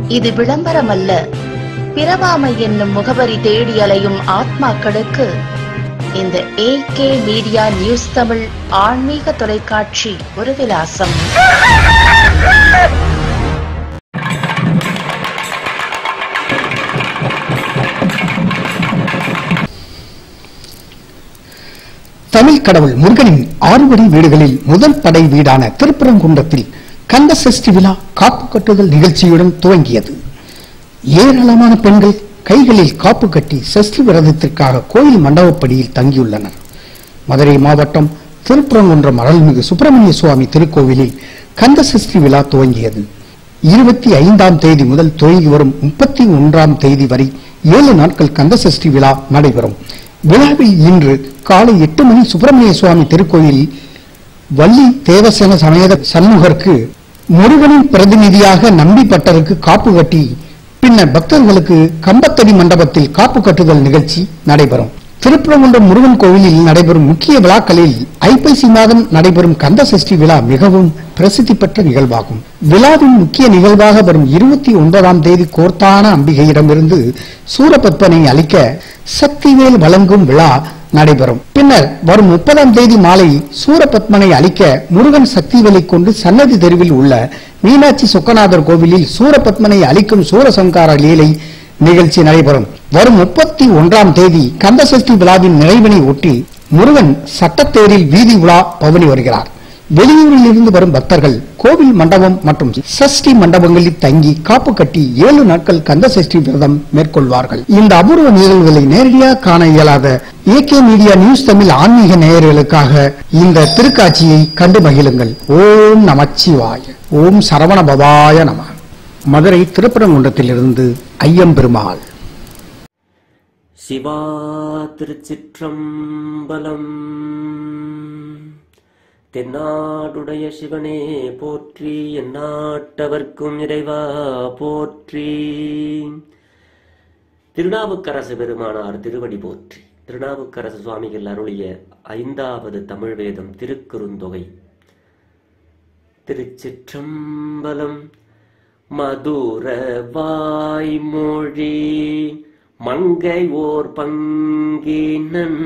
இது விளம்பரமல்ல பிறவாமை என்னும் முகவரி தேடி அலையும் ஆத்மாக்களுக்கு இந்த ஏகே மீடியா நியூஸ் தமிழ் ஆன்மீக தொலைக்காட்சி ஒரு விலாசம் தமிழ் கடவுள் முருகனின் ஆறுபடி வீடுகளில் முதல் படை வீடான திருப்பரங்குன்றத்தில் கந்த சஷ்டி விழா காப்பு கட்டுதல் நிகழ்ச்சியுடன் துவங்கியது ஏராளமான பெண்கள் கைகளில் காப்பு கட்டி சஷ்டி விரதத்திற்காக கோயில் மண்டபப்படியில் தங்கியுள்ளனர் மதுரை மாவட்டம் திருப்பரங்குன்றம் அருள்மிகு சுப்பிரமணிய சுவாமி திருக்கோவிலில் கந்த சஷ்டி விழா துவங்கியது இருபத்தி ஐந்தாம் தேதி முதல் துவங்கி வரும் முப்பத்தி ஒன்றாம் தேதி வரை ஏழு நாட்கள் கந்த சஷ்டி விழா நடைபெறும் விழாவில் இன்று காலை எட்டு மணி சுப்பிரமணிய சுவாமி திருக்கோயிலில் வள்ளி தேவசேன சமேத சண்முகருக்கு முருகனின் பிரதிநிதியாக நம்பிப்பட்டருக்கு காப்பு கட்டி பின்னர் பக்தர்களுக்கு கம்பத்தடி மண்டபத்தில் காப்பு கட்டுதல் நிகழ்ச்சி நடைபெறும் திருப்பரங்குன்றம் முருகன் கோவிலில் நடைபெறும் முக்கிய விழாக்களில் ஐப்பசி மாதம் நடைபெறும் கந்த சஷ்டி விழா மிகவும் பிரசித்தி பெற்ற நிகழ்வாகும் விழாவின் முக்கிய நிகழ்வாக வரும் இருபத்தி ஒன்பதாம் தேதி கோர்த்தான அம்பிகையிடமிருந்து சூரபத்மனை அளிக்க சக்திவேல் வழங்கும் விழா நடைபெறும் பின்னர் வரும் முப்பதாம் தேதி மாலை சூரபத்மனை அளிக்க முருகன் சக்திவேலை கொண்டு சன்னதி தெருவில் உள்ள மீனாட்சி சொக்கநாதர் கோவிலில் சூரபத்மனை அளிக்கும் சூரசங்கார லீலை நிகழ்ச்சி நடைபெறும் வரும் முப்பத்தி ஒன்றாம் தேதி கந்தசஷ்டி விழாவின் நிறைவினை ஒட்டி முருகன் சட்டத்தேரில் வீதி உலா பவனி வருகிறார் வெளியூரில் இருந்து வரும் பக்தர்கள் கோவில் மண்டபம் மற்றும் சஷ்டி மண்டபங்களில் தங்கி காப்பு கட்டி ஏழு நாட்கள் கந்த சஷ்டி விரதம் மேற்கொள்வார்கள் இந்த அபூர்வ நிகழ்வுகளை நேரடியாக காண இயலாத ஏகே மீடியா நியூஸ் தமிழ் ஆன்மீக நேயர்களுக்காக இந்த திருக்காட்சியை கண்டு மகிழுங்கள் ஓம் நமச்சிவாய ஓம் சரவண பவாய நம மதுரை திருப்பரங்குன்றத்திலிருந்து ஐயம்பெருமாள் சிவா திருச்சிற்றம்பலம் தென்னாடுடைய சிவனே போற்றி எந்நாட்டவர்க்கும் இறைவா போற்றி திருநாவுக்கரசு பெருமானார் திருவடி போற்றி திருநாவுக்கரசு சுவாமிகள் அருளிய ஐந்தாவது தமிழ் வேதம் திருக்குறுந்தொகை திருச்சிற்றம்பலம் மதுர வாய்மொழி மங்கை ஓர் பங்கினன்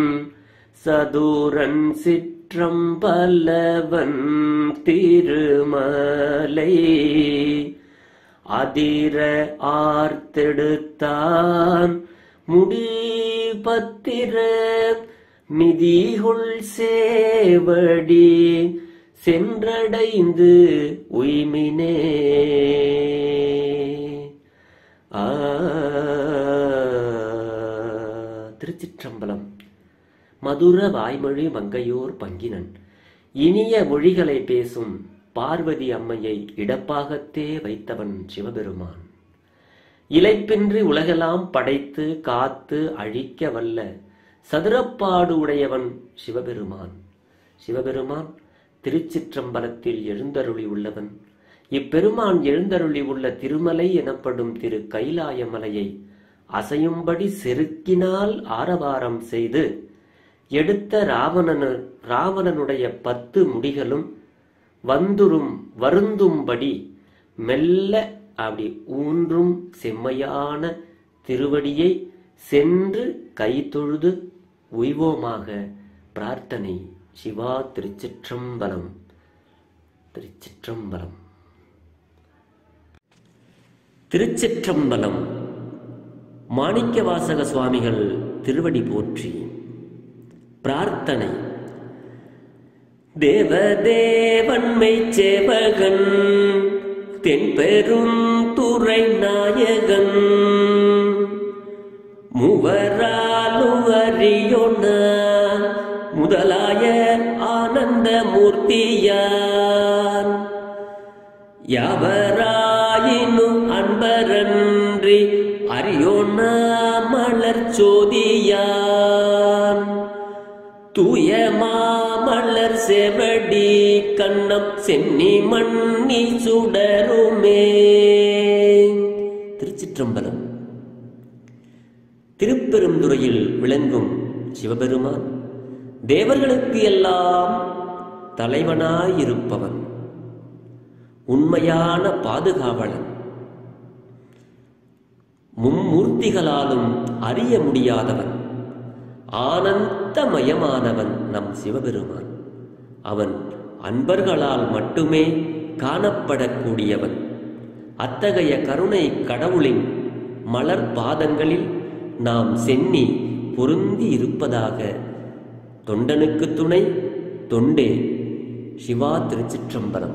சதுரன் சிற்றம்பலவன் திருமலை அதிர ஆர்த்தெடுத்தான் முடிபத்திர மிதிகுள் சேவடி சென்றடைந்து உய்மினே ஆ திருச்சிற்றம்பலம் மதுர வாய்மொழி மங்கையோர் பங்கினன் இனிய மொழிகளை பேசும் பார்வதி அம்மையை இடப்பாகத்தே வைத்தவன் சிவபெருமான் இலைப்பின்றி உலகெல்லாம் படைத்து காத்து அழிக்க வல்ல சதுரப்பாடு உடையவன் சிவபெருமான் சிவபெருமான் திருச்சிற்றம்பலத்தில் எழுந்தருளி உள்ளவன் இப்பெருமான் எழுந்தருளி உள்ள திருமலை எனப்படும் திரு கைலாய மலையை அசையும்படி செருக்கினால் ஆரவாரம் செய்து எடுத்த ராவணனு ராவணனுடைய பத்து முடிகளும் வந்துரும் வருந்தும்படி மெல்ல அப்படி ஊன்றும் செம்மையான திருவடியை சென்று கை தொழுது உய்வோமாக பிரார்த்தனை சிவா திருச்சிற்றம்பலம் திருச்சிற்றம்பலம் திருச்சிற்றம்பலம் மாணிக்கவாசக சுவாமிகள் திருவடி போற்றி பிரார்த்தனை தேவதேவன்மை சேவகன் தென்பெரும் துறை நாயகன் மூவராலும் அறியொன முதலாய ஆனந்த மூர்த்தியான் யாவராயினும் அன்பரன்றி அறியோன மலர் சோதியான் தூய மாமலர் செவடி கண்ணம் சென்னி மண்ணி சுடருமே திருச்சிற்றம்பலம் திருப்பெருந்துறையில் விளங்கும் சிவபெருமான் தேவர்களுக்கு எல்லாம் தலைவனாயிருப்பவன் உண்மையான பாதுகாவலன் மும்மூர்த்திகளாலும் அறிய முடியாதவன் ஆனந்தமயமானவன் நம் சிவபெருமான் அவன் அன்பர்களால் மட்டுமே காணப்படக்கூடியவன் அத்தகைய கருணை கடவுளின் மலர் பாதங்களில் நாம் சென்னி பொருந்தி இருப்பதாக தொண்டனுக்கு துணை தொண்டே சிவா திருச்சிற்றம்பலம்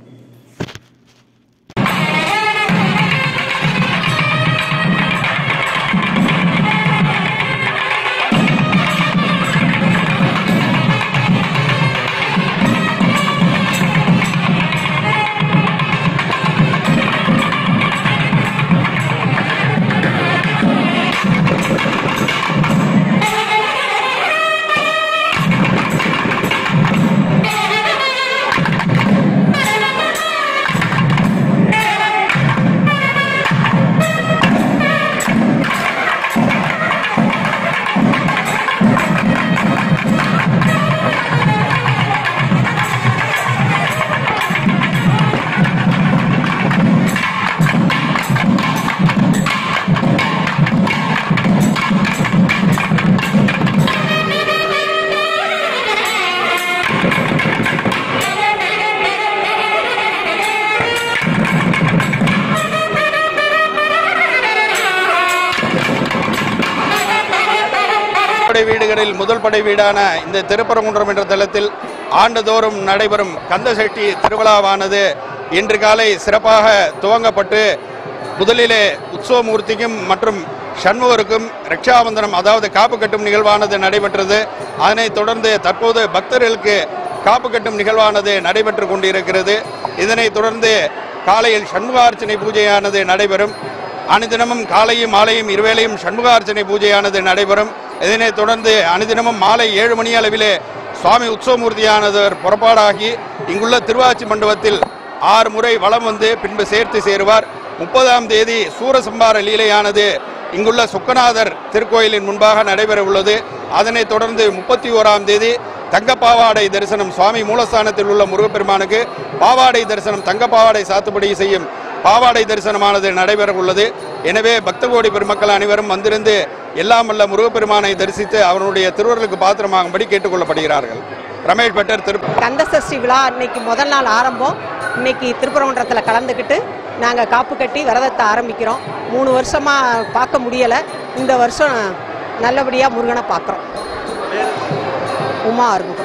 படை வீடுகளில் முதல் படை வீடான இந்த திருப்பரங்குன்றம் என்ற தலத்தில் ஆண்டுதோறும் நடைபெறும் கந்தசஷ்டி திருவிழாவானது இன்று காலை சிறப்பாக துவங்கப்பட்டு முதலிலே உற்சவமூர்த்திக்கும் மற்றும் சண்முகருக்கும் ரக்ஷாபந்தனம் அதாவது காப்பு கட்டும் நிகழ்வானது நடைபெற்றது அதனைத் தொடர்ந்து தற்போது பக்தர்களுக்கு காப்பு கட்டும் நிகழ்வானது நடைபெற்று கொண்டிருக்கிறது இதனைத் தொடர்ந்து காலையில் சண்முகார்ச்சனை பூஜையானது நடைபெறும் அனுதினமும் காலையும் மாலையும் இருவேளையும் சண்முகார்ச்சனை பூஜையானது நடைபெறும் இதனைத் தொடர்ந்து அனுதினமும் மாலை ஏழு மணி அளவிலே சுவாமி உற்சவமூர்த்தியானவர் புறப்பாடாகி இங்குள்ள திருவாச்சி மண்டபத்தில் ஆறு முறை வலம் வந்து பின்பு சேர்த்து சேருவார் முப்பதாம் தேதி சூரசம்பார லீலையானது இங்குள்ள சுக்கநாதர் திருக்கோயிலின் முன்பாக நடைபெற உள்ளது அதனைத் தொடர்ந்து முப்பத்தி ஓராம் தேதி தங்க பாவாடை தரிசனம் சுவாமி மூலஸ்தானத்தில் உள்ள முருகப்பெருமானுக்கு பாவாடை தரிசனம் தங்க பாவாடை சாத்துப்படி செய்யும் பாவாடை தரிசனமானது நடைபெற உள்ளது எனவே பக்த கோடி பெருமக்கள் அனைவரும் வந்திருந்து எல்லாம் வல்ல முருகப்பெருமானை தரிசித்து அவருடைய திருவருளுக்கு பாத்திரமாகும்படி கேட்டுக்கொள்ளப்படுகிறார்கள் ரமேஷ் பட்டர் திரு கந்த சஷ்டி விழா இன்னைக்கு முதல் நாள் ஆரம்பம் இன்னைக்கு திருப்பரங்குன்றத்தில் கலந்துக்கிட்டு நாங்கள் காப்பு கட்டி விரதத்தை ஆரம்பிக்கிறோம் மூணு வருஷமாக பார்க்க முடியலை இந்த வருஷம் நல்லபடியாக முருகனை பார்க்குறோம் உமா அருமுகம்